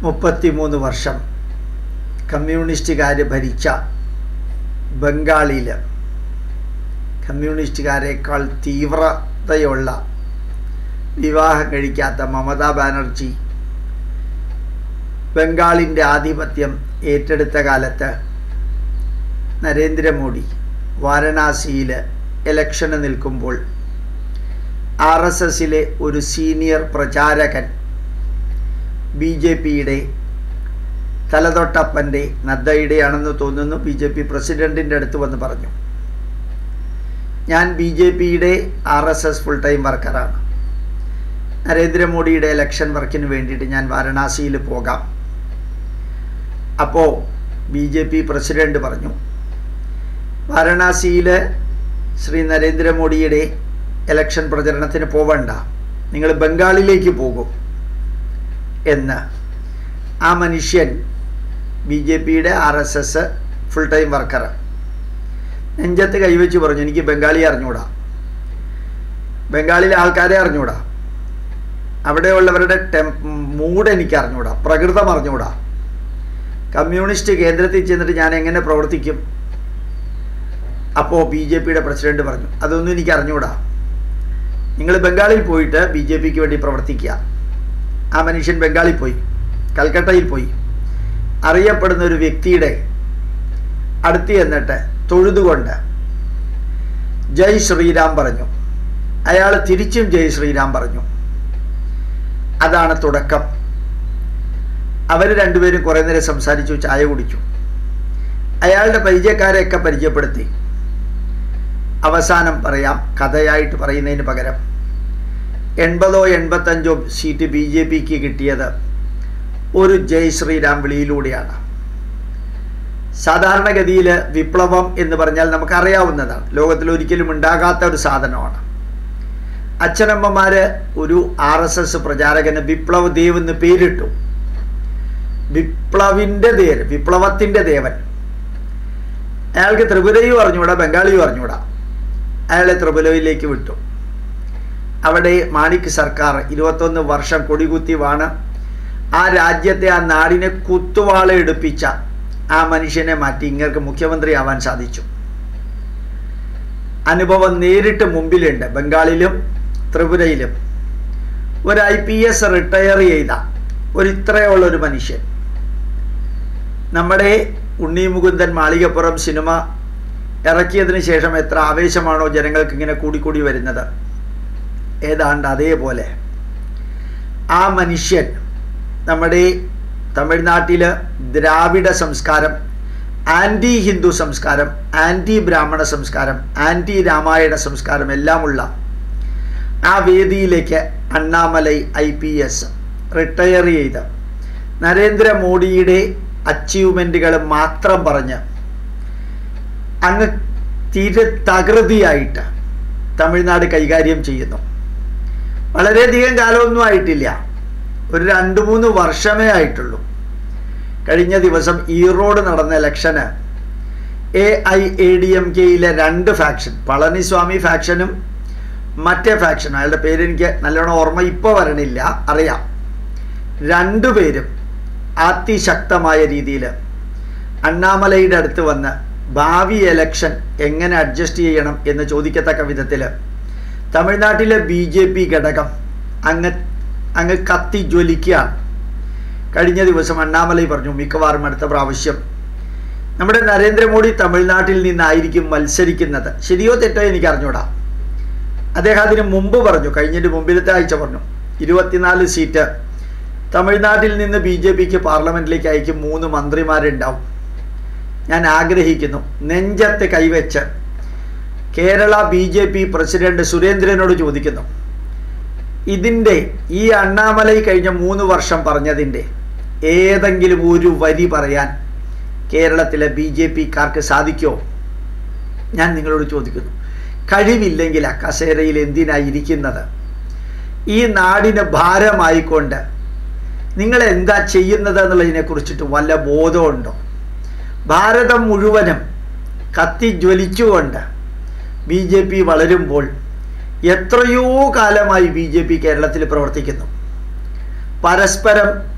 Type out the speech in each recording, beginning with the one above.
മുപ്പത്തിമൂന്ന് വർഷം കമ്മ്യൂണിസ്റ്റുകാർ ഭരിച്ച ബംഗാളിൽ കമ്മ്യൂണിസ്റ്റുകാരേക്കാൾ തീവ്രതയുള്ള വിവാഹം കഴിക്കാത്ത മമതാ ബാനർജി ബംഗാളിൻ്റെ ആധിപത്യം ഏറ്റെടുത്ത കാലത്ത് നരേന്ദ്രമോദി വാരണാസിയിൽ ഇലക്ഷന് നിൽക്കുമ്പോൾ ആർ എസ് എസിലെ ഒരു സീനിയർ പ്രചാരകൻ ബി ജെ പിയുടെ തലതൊട്ടപ്പൻ്റെ നദ്ദയുടെയാണെന്ന് തോന്നുന്നു ബി ജെ പി പ്രസിഡൻറ്റിൻ്റെ അടുത്ത് വന്ന് പറഞ്ഞു ഞാൻ ബി ജെ പിയുടെ R S S full time വർക്കറാണ് നരേന്ദ്രമോദിയുടെ ഇലക്ഷൻ വർക്കിന് വേണ്ടിയിട്ട് ഞാൻ വാരണാസിയിൽ പോകാം അപ്പോൾ ബി ജെ പി പ്രസിഡൻറ്റ് പറഞ്ഞു വാരണാസിയിൽ ശ്രീ നരേന്ദ്രമോദിയുടെ ഇലക്ഷൻ പ്രചരണത്തിന് പോവണ്ട നിങ്ങൾ ബംഗാളിലേക്ക് പോകും എന്ന് ആ മനുഷ്യൻ ബി ജെ പിയുടെ R S S full time worker നെഞ്ചത്ത് കൈവച്ച് പറഞ്ഞു എനിക്ക് ബംഗാളി അറിഞ്ഞൂടാ ബംഗാളിലെ ആൾക്കാരെ അറിഞ്ഞൂടാ അവിടെയുള്ളവരുടെ ടെം മൂഡ് എനിക്ക് അറിഞ്ഞൂടാ പ്രകൃതം അറിഞ്ഞൂടാ കമ്മ്യൂണിസ്റ്റ് കേന്ദ്രത്തിൽ ചെന്നിട്ട് ഞാൻ എങ്ങനെ പ്രവർത്തിക്കും അപ്പോൾ ബി ജെ പിയുടെ പ്രസിഡന്റ് പറഞ്ഞു അതൊന്നും എനിക്ക് അറിഞ്ഞൂടാ നിങ്ങൾ ബംഗാളിൽ പോയിട്ട് ബി ജെ പിക്ക് വേണ്ടി പ്രവർത്തിക്കുക ആ മനുഷ്യൻ ബംഗാളിൽ പോയി കൽക്കട്ടയിൽ പോയി അറിയപ്പെടുന്ന ഒരു വ്യക്തിയുടെ അടുത്ത് ചെന്നിട്ട് തൊഴുതുകൊണ്ട് ജയ് ശ്രീരാം പറഞ്ഞു അയാൾ തിരിച്ചും ജയ് ശ്രീരാം പറഞ്ഞു അതാണ് തുടക്കം അവർ രണ്ടുപേരും കുറേ നേരം സംസാരിച്ചു ചായ കുടിച്ചു അയാളുടെ പരിചയക്കാരെയൊക്കെ പരിചയപ്പെടുത്തി അവസാനം പറയാം കഥയായിട്ട് പറയുന്നതിന് പകരം എൺപതോ എൺപത്തഞ്ചോ സീറ്റ് ബി ജെ പിക്ക് കിട്ടിയത് ഒരു ജയ് ശ്രീരാം വിളിയിലൂടെയാണ് സാധാരണഗതിയിൽ വിപ്ലവം എന്ന് പറഞ്ഞാൽ നമുക്കറിയാവുന്നതാണ് ലോകത്തിൽ ഒരിക്കലും ഉണ്ടാകാത്ത ഒരു സാധനമാണ് അച്ഛനമ്മമാർ ഒരു ആർ എസ് എസ് പ്രചാരകന് വിപ്ലവ ദേവ് എന്ന് പേരിട്ടു വിപ്ലവിൻ്റെ ദേവൻ വിപ്ലവത്തിൻ്റെ ദേവൻ അയാൾക്ക് ത്രിപുരയും അറിഞ്ഞൂടാ ബംഗാളിയും അറിഞ്ഞൂടാ അയാളെ ത്രിപുരയിലേക്ക് വിട്ടു അവിടെ മാണിക് സർക്കാർ ഇരുപത്തൊന്ന് വർഷം കൊടികുത്തി വാണ് ആ രാജ്യത്തെ ആ നാടിനെ കുത്തുവാള എടുപ്പിച്ച ആ മനുഷ്യനെ മാറ്റി ഇങ്ങർക്ക് മുഖ്യമന്ത്രിയാവാൻ സാധിച്ചു അനുഭവം നേരിട്ട് മുമ്പിലുണ്ട് ബംഗാളിലും ത്രിപുരയിലും ഒരു ഐ പി എസ് റിട്ടയർ ചെയ്ത ഒരു ഇത്രയുള്ള ഒരു മനുഷ്യൻ നമ്മുടെ ഉണ്ണി മുകുന്ദൻ മാളികപ്പുറം സിനിമ ഇറക്കിയതിന് ശേഷം എത്ര ആവേശമാണോ ജനങ്ങൾക്ക് ഇങ്ങനെ കൂടിക്കൂടി വരുന്നത് ഏതാണ്ട് അതേപോലെ ആ മനുഷ്യൻ നമ്മുടെ തമിഴ്നാട്ടിൽ ദ്രാവിഡ സംസ്കാരം ആൻറ്റി ഹിന്ദു സംസ്കാരം ആൻറ്റി ബ്രാഹ്മണ സംസ്കാരം ആൻറ്റി രാമായണ സംസ്കാരം എല്ലാമുള്ള ആ വേദിയിലേക്ക് Annamalai I P S retire ചെയ്ത് നരേന്ദ്രമോദിയുടെ അച്ചീവ്മെൻറ്റുകൾ മാത്രം പറഞ്ഞ് അങ്ങ് തീരെ തകൃതിയായിട്ട് തമിഴ്നാട് കൈകാര്യം ചെയ്യുന്നു വളരെയധികം കാലമൊന്നും ആയിട്ടില്ല ഒരു രണ്ട് മൂന്ന് വർഷമേ ആയിട്ടുള്ളൂ കഴിഞ്ഞ ദിവസം ഈറോഡ് നടന്ന ഇലക്ഷന് A I A D M കെയിലെ രണ്ട് ഫാക്ഷൻ പളനിസ്വാമി ഫാക്ഷനും മറ്റേ ഫാക്ഷൻ അയാളുടെ പേര് എനിക്ക് നല്ലോണം ഓർമ്മ ഇപ്പോൾ വരണില്ല അറിയാം രണ്ടുപേരും അതിശക്തമായ രീതിയിൽ അണ്ണാമലയുടെ അടുത്ത് വന്ന് ഭാവി എലക്ഷൻ എങ്ങനെ അഡ്ജസ്റ്റ് ചെയ്യണം എന്ന് ചോദിക്കത്തക്ക വിധത്തിൽ തമിഴ്നാട്ടിലെ ബി ജെ പി ഘടകം അങ്ങ് അങ്ങ് കത്തി ജ്വലിക്കുകയാണ് കഴിഞ്ഞ ദിവസം അണ്ണാമലൈ പറഞ്ഞു മിക്കവാറും അടുത്ത പ്രാവശ്യം നമ്മുടെ നരേന്ദ്രമോദി തമിഴ്നാട്ടിൽ നിന്നായിരിക്കും മത്സരിക്കുന്നത് ശരിയോ തെറ്റോ എനിക്ക് അറിഞ്ഞൂടാ അദ്ദേഹം അതിന് മുമ്പ് പറഞ്ഞു കഴിഞ്ഞതിന് മുമ്പിലത്തെ ആഴ്ച പറഞ്ഞു ഇരുപത്തിനാല് സീറ്റ് തമിഴ്നാട്ടിൽ നിന്ന് ബി ജെ പിക്ക് പാർലമെൻറ്റിലേക്ക് അയക്കും മൂന്ന് മന്ത്രിമാരുണ്ടാവും ഞാൻ ആഗ്രഹിക്കുന്നു നെഞ്ചത്ത് കൈവച്ച് Kerala B J P president സുരേന്ദ്രനോട് ചോദിക്കുന്നു ഇതിൻ്റെ ഈ അണ്ണാമലൈ കഴിഞ്ഞ മൂന്ന് വർഷം പറഞ്ഞതിൻ്റെ ഏതെങ്കിലും ഒരു വരി പറയാൻ കേരളത്തിലെ ബി ജെ പിക്കാർക്ക് സാധിക്കുമോ ഞാൻ നിങ്ങളോട് ചോദിക്കുന്നു കഴിവില്ലെങ്കിൽ ആ കസേരയിൽ എന്തിനായി ഇരിക്കുന്നത് ഈ നാടിന് ഭാരമായിക്കൊണ്ട് നിങ്ങൾ എന്താ ചെയ്യുന്നത് എന്നുള്ളതിനെ കുറിച്ചിട്ട് വല്ല ബോധമുണ്ടോ ഭാരതം മുഴുവനും കത്തി ജ്വലിച്ചുകൊണ്ട് ബി ജെ പി വളരുമ്പോൾ എത്രയോ കാലമായി ബി ജെ പി കേരളത്തിൽ പ്രവർത്തിക്കുന്നു പരസ്പരം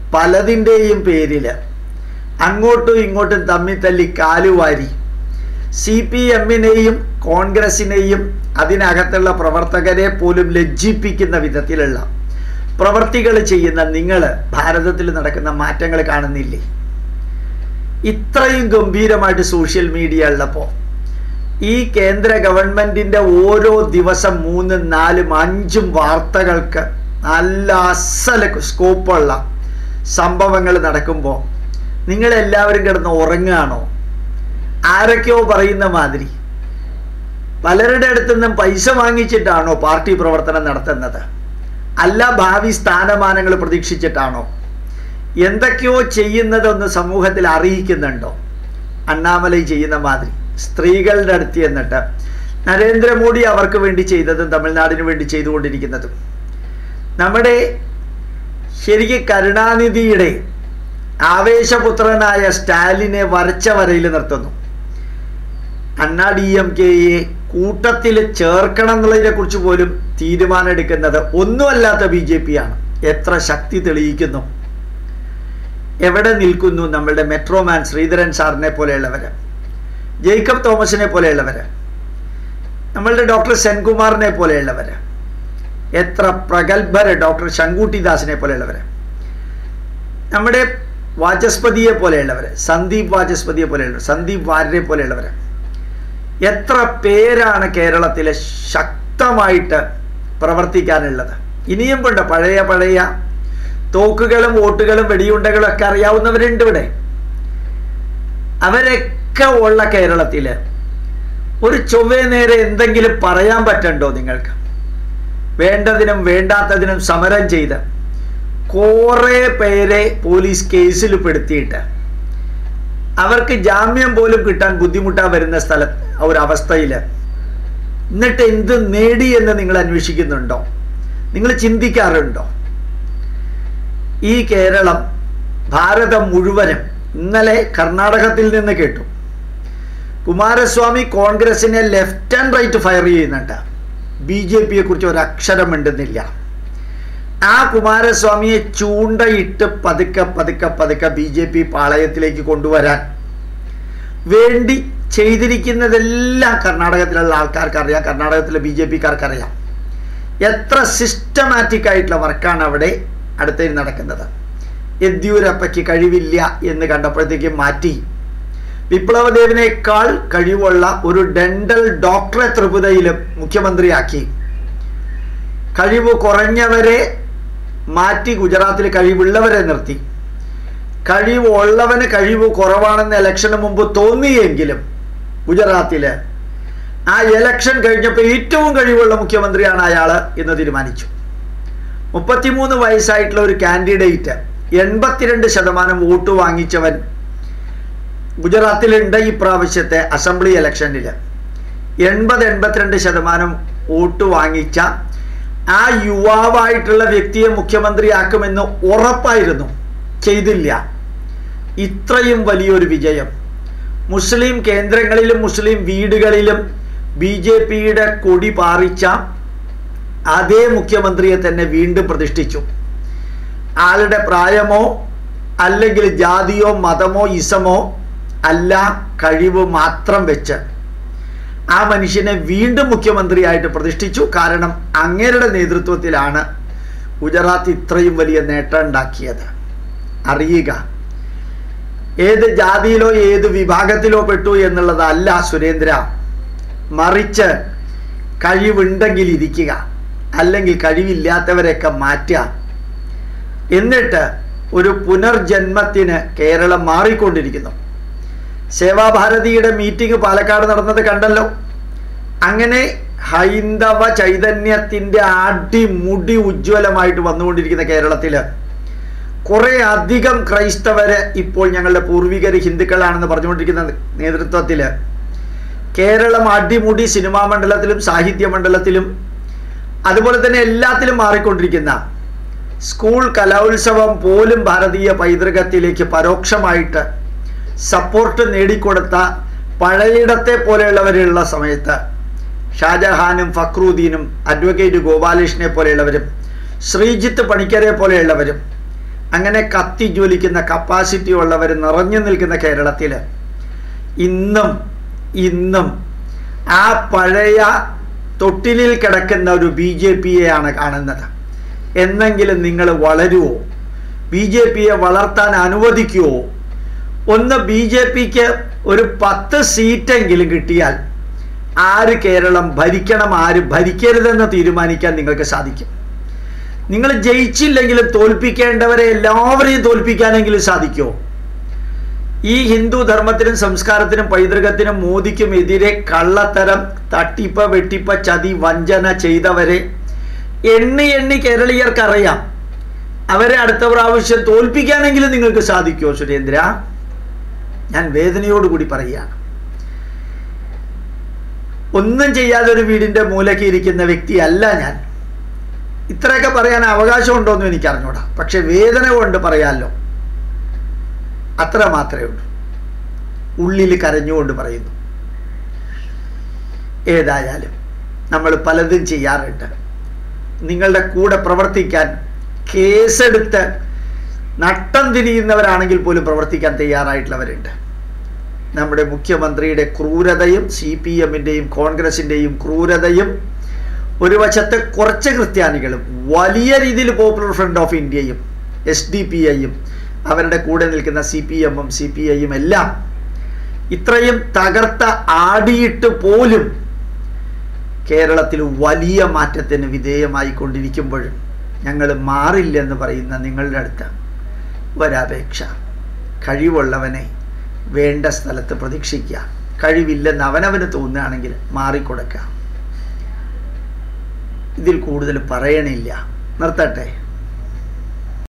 പലതിൻ്റെയും പേരിൽ അങ്ങോട്ടും ഇങ്ങോട്ടും തമ്മിൽ തല്ലി കാലുവാരി സി പി എമ്മിനെയും കോൺഗ്രസിനെയും അതിനകത്തുള്ള പ്രവർത്തകരെ പോലും ലജ്ജിപ്പിക്കുന്ന വിധത്തിലുള്ള പ്രവർത്തികൾ ചെയ്യുന്ന നിങ്ങൾ ഭാരതത്തിൽ നടക്കുന്ന മാറ്റങ്ങൾ കാണുന്നില്ലേ ഇത്രയും ഗംഭീരമായിട്ട് സോഷ്യൽ മീഡിയ ഉള്ളപ്പോൾ ഈ കേന്ദ്ര ഗവൺമെന്റിന്റെ ഓരോ ദിവസം മൂന്നും നാലും അഞ്ചും വാർത്തകൾക്ക് നല്ല അസല സ്കോപ്പുള്ള സംഭവങ്ങൾ നടക്കുമ്പോൾ നിങ്ങളെല്ലാവരും കിടന്ന് ഉറങ്ങുകയാണോ ആരൊക്കെയോ പറയുന്ന മാതിരി പലരുടെ അടുത്തു നിന്നും പൈസ വാങ്ങിച്ചിട്ടാണോ പാർട്ടി പ്രവർത്തനം നടത്തുന്നത് അല്ല ഭാവി സ്ഥാനമാനങ്ങൾ പ്രതീക്ഷിച്ചിട്ടാണോ എന്തൊക്കെയോ ചെയ്യുന്നതൊന്ന് സമൂഹത്തിൽ അറിയിക്കുന്നുണ്ടോ അണ്ണാമലൈ ചെയ്യുന്ന മാതിരി സ്ത്രീകളുടെ അടുത്ത് എന്നിട്ട് നരേന്ദ്രമോദി അവർക്ക് വേണ്ടി ചെയ്തതും തമിഴ്നാടിന് വേണ്ടി ചെയ്തുകൊണ്ടിരിക്കുന്നതും നമ്മുടെ ശരിക്ക് കരുണാനിധിയുടെ ആവേശപുത്രനായ സ്റ്റാലിനെ വരച്ച വരയിൽ നിർത്തുന്നു അണ്ണാ ഡി എം കെയെ കൂട്ടത്തിൽ ചേർക്കണം എന്നുള്ളതിനെ കുറിച്ച് പോലും തീരുമാനം എടുക്കുന്നത് ഒന്നുമല്ലാത്ത ബി ജെ പി ആണ് എത്ര ശക്തി തെളിയിക്കുന്നു എവിടെ നിൽക്കുന്നു നമ്മളുടെ മെട്രോമാൻ ശ്രീധരൻ സാറിനെ പോലെയുള്ളവര് ജേക്കബ് തോമസിനെ പോലെയുള്ളവര് നമ്മളുടെ ഡോക്ടർ സെൻകുമാറിനെ പോലെയുള്ളവര് എത്ര പ്രഗത്ഭര് ഡോക്ടർ ശങ്കൂട്ടിദാസിനെ പോലെയുള്ളവര് നമ്മുടെ വാചസ്പതിയെ പോലെയുള്ളവര് സന്ദീപ് വാചസ്പതിയെ പോലെയുള്ളവർ സന്ദീപ് വാര്യരെ പോലെയുള്ളവര് എത്ര പേരാണ് കേരളത്തിലെ ശക്തമായിട്ട് പ്രവർത്തിക്കാനുള്ളത് ഇനിയും കൊണ്ട് പഴയ പഴയ തോക്കുകളും വോട്ടുകളും വെടിയുണ്ടകളും ഒക്കെ അറിയാവുന്നവരുണ്ട് ഇവിടെ അവരൊക്കെ ഉള്ള കേരളത്തിൽ ഒരു ചൊവ്വേ നേരെ എന്തെങ്കിലും പറയാൻ പറ്റണ്ടോ നിങ്ങൾക്ക് വേണ്ടതിനും വേണ്ടാത്തതിനും സമരം ചെയ്ത് കുറേ പേരെ പോലീസ് കേസിൽ പെടുത്തിയിട്ട് അവർക്ക് ജാമ്യം പോലും കിട്ടാൻ ബുദ്ധിമുട്ടാ വരുന്ന സ്ഥല ഒരു അവസ്ഥയിൽ എന്നിട്ട് എന്ത് നേടി എന്ന് നിങ്ങൾ അന്വേഷിക്കുന്നുണ്ടോ നിങ്ങൾ ചിന്തിക്കാറുണ്ടോ ഈ കേരളം ഭാരതം മുഴുവനും ഇന്നലെ കർണാടകത്തിൽ നിന്ന് കേട്ടു കുമാരസ്വാമി കോൺഗ്രസിനെ ലെഫ്റ്റ് ആൻഡ് റൈറ്റ് ഫയർ ചെയ്യുന്നുണ്ട് ബി ജെ പിയെ കുറിച്ച് ഒരു അക്ഷരം മിണ്ടുന്നില്ല ആ കുമാരസ്വാമിയെ ചൂണ്ടയിട്ട് പതുക്കെ പതുക്കെ പതുക്കെ ബി ജെ പി പാളയത്തിലേക്ക് കൊണ്ടുവരാൻ വേണ്ടി ചെയ്തിരിക്കുന്നതെല്ലാം കർണാടകത്തിലുള്ള ആൾക്കാർക്ക് അറിയാം കർണാടകത്തിലെ ബി ജെ പിക്കാർക്ക് അറിയാം എത്ര സിസ്റ്റമാറ്റിക് ആയിട്ടുള്ള വർക്കാണ് അവിടെ അടുത്തതിൽ നടക്കുന്നത് യെദ്യൂരപ്പയ്ക്ക് കഴിവില്ല എന്ന് കണ്ടപ്പോഴത്തേക്ക് മാറ്റി വിപ്ലവദേവിനേക്കാൾ കഴിവുള്ള ഒരു ഡെന്റൽ ഡോക്ടറെ ത്രിപുരയിൽ മുഖ്യമന്ത്രിയാക്കി കഴിവ് കുറഞ്ഞവരെ മാറ്റി ഗുജറാത്തിൽ കഴിവുള്ളവരെ നിർത്തി കഴിവുള്ളവന് കഴിവ് കുറവാണെന്ന് ഇലക്ഷന് മുമ്പ് തോന്നിയെങ്കിലും ഗുജറാത്തില് ആ ഇലക്ഷൻ കഴിഞ്ഞപ്പോൾ ഏറ്റവും കഴിവുള്ള മുഖ്യമന്ത്രിയാണ് അയാൾ എന്ന് തീരുമാനിച്ചു മുപ്പത്തിമൂന്ന് വയസ്സായിട്ടുള്ള ഒരു കാൻഡിഡേറ്റ് എൺപത്തിരണ്ട് ശതമാനം വോട്ട് വാങ്ങിച്ചവൻ ഗുജറാത്തിലുണ്ട് ഈ പ്രാവശ്യത്തെ അസംബ്ലി ഇലക്ഷനിൽ എൺപത് എൺപത്തിരണ്ട് ശതമാനം വോട്ട് വാങ്ങിച്ച ആ യുവാവായിട്ടുള്ള വ്യക്തിയെ മുഖ്യമന്ത്രിയാക്കുമെന്ന് ഉറപ്പായിരുന്നു ചെയ്തില്ല ഇത്രയും വലിയൊരു വിജയം മുസ്ലിം കേന്ദ്രങ്ങളിലും മുസ്ലിം വീടുകളിലും ബി ജെ പിയുടെ കൊടി പാറിച്ച അതേ മുഖ്യമന്ത്രിയെ തന്നെ വീണ്ടും പ്രതിഷ്ഠിച്ചു ആളുടെ പ്രായമോ അല്ലെങ്കിൽ ജാതിയോ മതമോ ഇസമോ അല്ല കഴിവ് മാത്രം വെച്ച് ആ മനുഷ്യനെ വീണ്ടും മുഖ്യമന്ത്രിയായിട്ട് പ്രതിഷ്ഠിച്ചു കാരണം അങ്ങേരുടെ നേതൃത്വത്തിലാണ് ഗുജറാത്ത് ഇത്രയും വലിയ നേട്ടം ഉണ്ടാക്കിയത് അറിയുക ഏത് ജാതിയിലോ ഏത് വിഭാഗത്തിലോ പെട്ടു എന്നുള്ളതല്ല സുരേന്ദ്ര മറിച്ച് കഴിവുണ്ടെങ്കിൽ ഇരിക്കുക അല്ലെങ്കിൽ കഴിവില്ലാത്തവരെയൊക്കെ മാറ്റുക എന്നിട്ട് ഒരു പുനർജന്മത്തിന് കേരളം മാറിക്കൊണ്ടിരിക്കുന്നു സേവാഭാരതിയുടെ മീറ്റിംഗ് പാലക്കാട് നടന്നത് കണ്ടല്ലോ അങ്ങനെ ഹൈന്ദവ ചൈതന്യത്തിൻ്റെ അടിമുടി ഉജ്ജ്വലമായിട്ട് വന്നുകൊണ്ടിരിക്കുന്ന കേരളത്തിൽ കുറേ അധികം ക്രൈസ്തവര് ഇപ്പോൾ ഞങ്ങളുടെ പൂർവികർ ഹിന്ദുക്കളാണെന്ന് പറഞ്ഞുകൊണ്ടിരിക്കുന്ന നേതൃത്വത്തിൽ കേരളം അടിമുടി സിനിമാ മണ്ഡലത്തിലും സാഹിത്യ മണ്ഡലത്തിലും അതുപോലെ തന്നെ എല്ലാത്തിലും മാറിക്കൊണ്ടിരിക്കുന്ന സ്കൂൾ കലോത്സവം പോലും ഭാരതീയ പൈതൃകത്തിലേക്ക് പരോക്ഷമായിട്ട് സപ്പോർട്ട് നേടിക്കൊടുത്ത പഴയിടത്തെ പോലെയുള്ളവരുള്ള സമയത്ത് ഷാജഹാനും ഫക്രുദ്ദീനും അഡ്വക്കേറ്റ് ഗോപാലകൃഷ്ണനെ പോലെയുള്ളവരും ശ്രീജിത്ത് പണിക്കരെ പോലെയുള്ളവരും അങ്ങനെ കത്തി ജ്വലിക്കുന്ന കപ്പാസിറ്റി ഉള്ളവർ നിറഞ്ഞു നിൽക്കുന്ന കേരളത്തിൽ ഇന്നും ഇന്നും ആ പഴയ തൊട്ടിലിൽ കിടക്കുന്ന ഒരു ബി ജെ പിയെയാണ് കാണുന്നത് എന്നെങ്കിലും നിങ്ങൾ വളരുമോ ബി ജെ പിയെ വളർത്താൻ അനുവദിക്കുമോ ഒന്ന് ബി ജെ പിക്ക് ഒരു പത്ത് സീറ്റെങ്കിലും കിട്ടിയാൽ ആര് കേരളം ഭരിക്കണം ആര് ഭരിക്കരുതെന്ന് തീരുമാനിക്കാൻ നിങ്ങൾക്ക് സാധിക്കും നിങ്ങൾ ജയിച്ചില്ലെങ്കിലും തോൽപ്പിക്കേണ്ടവരെ എല്ലാവരെയും തോൽപ്പിക്കാനെങ്കിലും സാധിക്കുമോ ഈ ഹിന്ദു ധർമ്മത്തിനും സംസ്കാരത്തിനും പൈതൃകത്തിനും മോദിക്കും എതിരെ കള്ളത്തരം തട്ടിപ്പ വെട്ടിപ്പ ചതി വഞ്ചന ചെയ്തവരെ എണ്ണി എണ്ണി കേരളീയർക്ക് അറിയാം അവരെ അടുത്ത പ്രാവശ്യം തോൽപ്പിക്കാനെങ്കിലും നിങ്ങൾക്ക് സാധിക്കുമോ സുരേന്ദ്ര ഞാൻ വേദനയോടുകൂടി പറയുകയാണ് ഒന്നും ചെയ്യാതെ ഒരു വീടിന്റെ മൂലയ്ക്ക് ഇരിക്കുന്ന വ്യക്തിയല്ല ഞാൻ ഇത്രയൊക്കെ പറയാൻ അവകാശമുണ്ടോ എന്ന് എനിക്ക് അറിഞ്ഞൂടാ പക്ഷെ വേദന കൊണ്ട് പറയാമല്ലോ അത്ര മാത്രമേ ഉള്ളൂ ഉള്ളിൽ കരഞ്ഞുകൊണ്ട് പറയുന്നു ഏതായാലും നമ്മൾ പലതും ചെയ്യാറുണ്ട് നിങ്ങളുടെ കൂടെ പ്രവർത്തിക്കാൻ കേസെടുത്ത് നട്ടം തിരിയുന്നവരാണെങ്കിൽ പോലും പ്രവർത്തിക്കാൻ തയ്യാറായിട്ടുള്ളവരുണ്ട് നമ്മുടെ മുഖ്യമന്ത്രിയുടെ ക്രൂരതയും സി പി എമ്മിൻ്റെയും കോൺഗ്രസിൻ്റെയും ക്രൂരതയും ഒരു വശത്ത് കുറച്ച് ക്രിസ്ത്യാനികളും വലിയ രീതിയിൽ പോപ്പുലർ ഫ്രണ്ട് ഓഫ് ഇന്ത്യയും എസ് ഡി പി ഐയും അവരുടെ കൂടെ നിൽക്കുന്ന സി പി എമ്മും സി പി ഐയും എല്ലാം ഇത്രയും തകർത്ത ആടിയിട്ട് പോലും കേരളത്തിൽ വലിയ മാറ്റത്തിന് വിധേയമായി കൊണ്ടിരിക്കുമ്പോഴും ഞങ്ങൾ മാറില്ലെന്ന് പറയുന്ന നിങ്ങളുടെ അടുത്ത് ഒരപേക്ഷ കഴിവുള്ളവനെ വേണ്ട സ്ഥലത്ത് പ്രതീക്ഷിക്കുക കഴിവില്ലെന്ന് അവനവന് തോന്നുകയാണെങ്കിൽ മാറിക്കൊടുക്കുക ഇതിൽ കൂടുതൽ പറയണില്ല നിർത്തട്ടെ